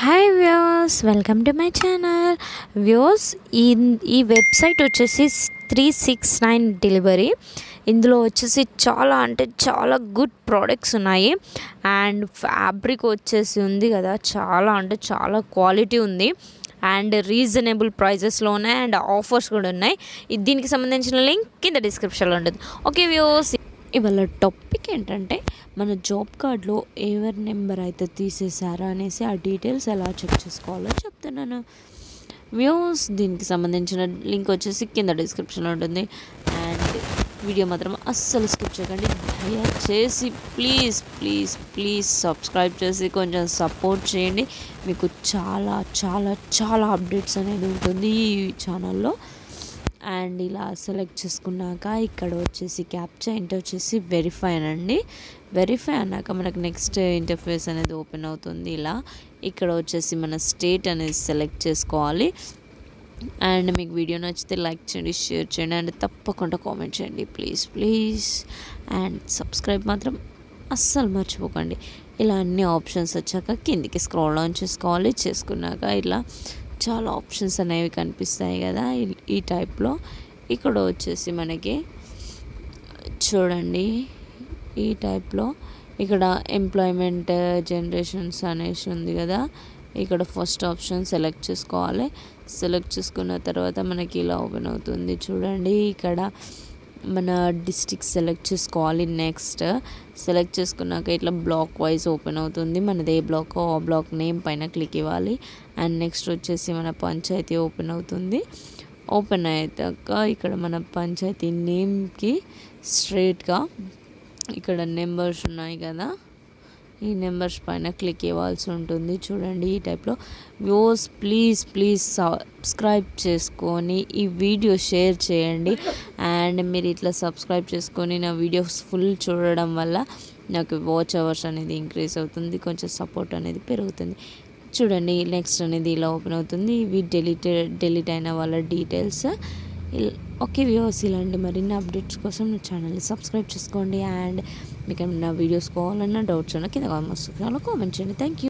hi views welcome to my channel views ఈ ఈ website వచ్చేసి త్రీ సిక్స్ నైన్ డెలివరీ ఇందులో వచ్చేసి చాలా అంటే చాలా గుడ్ ప్రోడక్ట్స్ ఉన్నాయి అండ్ ఫ్యాబ్రిక్ వచ్చేసి ఉంది కదా చాలా అంటే చాలా క్వాలిటీ ఉంది అండ్ రీజనబుల్ ప్రైజెస్లో ఉన్నాయి అండ్ ఆఫర్స్ కూడా ఉన్నాయి ఇది దీనికి సంబంధించిన లింక్ కింద డిస్క్రిప్షన్లో ఉంటుంది ఓకే వ్యూస్ ఇవాళ టాపిక్ ఏంటంటే మన జాబ్ కార్డ్లో ఎవరి నెంబర్ అయితే తీసేసారా అనేసి ఆ డీటెయిల్స్ ఎలా చెక్ చేసుకోవాలో చెప్తున్నాను వ్యూస్ దీనికి సంబంధించిన లింక్ వచ్చేసి కింద డిస్క్రిప్షన్లో ఉంటుంది అండ్ వీడియో మాత్రం అస్సలు స్కిప్ చేయకండి దయచేసి ప్లీజ్ ప్లీజ్ ప్లీజ్ సబ్స్క్రైబ్ చేసి కొంచెం సపోర్ట్ చేయండి మీకు చాలా చాలా చాలా అప్డేట్స్ అనేది ఉంటుంది ఈ ఛానల్లో అండ్ ఇలా సెలెక్ట్ చేసుకున్నాక ఇక్కడ వచ్చేసి క్యాప్చా ఇంటర్ వచ్చేసి వెరిఫై అనండి వెరిఫై అన్నాక మనకు నెక్స్ట్ ఇంటర్ఫేస్ అనేది ఓపెన్ అవుతుంది ఇలా ఇక్కడ వచ్చేసి మన స్టేట్ అనేది సెలెక్ట్ చేసుకోవాలి అండ్ మీకు వీడియో నచ్చితే లైక్ చేయండి షేర్ చేయండి అండ్ తప్పకుండా కామెంట్ చేయండి ప్లీజ్ ప్లీజ్ అండ్ సబ్స్క్రైబ్ మాత్రం అస్సలు మర్చిపోకండి ఇలా అన్ని ఆప్షన్స్ వచ్చాక కిందికి స్క్రోల్ డౌన్ చేసుకోవాలి చేసుకున్నాక ఇలా చాలా ఆప్షన్స్ అనేవి కనిపిస్తాయి కదా ఈ- ఈ టైప్లో ఇక్కడ వచ్చేసి మనకి చూడండి ఈ టైప్లో ఇక్కడ ఎంప్లాయ్మెంట్ జనరేషన్స్ అనేసి ఉంది కదా ఇక్కడ ఫస్ట్ ఆప్షన్ సెలెక్ట్ చేసుకోవాలి సెలెక్ట్ చేసుకున్న తర్వాత మనకి ఇలా ఓపెన్ అవుతుంది చూడండి ఇక్కడ మన డిస్టిక్ సెలెక్ట్ చేసుకోవాలి నెక్స్ట్ సెలెక్ట్ చేసుకున్నాక ఇట్లా బ్లాక్ వైజ్ ఓపెన్ అవుతుంది మనది ఏ బ్లాక్ ఆ బ్లాక్ నేమ్ పైన క్లిక్ ఇవ్వాలి అండ్ నెక్స్ట్ వచ్చేసి మన పంచాయతీ ఓపెన్ అవుతుంది ఓపెన్ అయ్యాక ఇక్కడ మన పంచాయతీ నేమ్కి స్ట్రైట్గా ఇక్కడ నెంబర్స్ ఉన్నాయి కదా ఈ నెంబర్స్ పైన క్లిక్ ఇవ్వాల్సి ఉంటుంది చూడండి ఈ టైప్లో వ్యూస్ ప్లీజ్ ప్లీజ్ సబ్స్క్రైబ్ చేసుకొని ఈ వీడియో షేర్ చేయండి అండ్ మీరు ఇట్లా సబ్స్క్రైబ్ చేసుకొని నా వీడియోస్ ఫుల్ చూడడం వల్ల నాకు వాచ్ అవర్స్ అనేది ఇంక్రీజ్ అవుతుంది కొంచెం సపోర్ట్ అనేది పెరుగుతుంది చూడండి నెక్స్ట్ అనేది ఇలా ఓపెన్ అవుతుంది ఇవి డెలిట్ డెలిట్ అయిన వాళ్ళ డీటెయిల్స్ ఓకే వ్యూస్ ఇలాంటి మరిన్ని అప్డేట్స్ కోసం నా ఛానల్ని సబ్స్క్రైబ్ చేసుకోండి అండ్ మీకు ఏమైనా వీడియోస్ కావాలన్నా డౌట్స్ ఉన్నా కింద కామెంట్ కామెంట్ చేయండి థ్యాంక్ యూ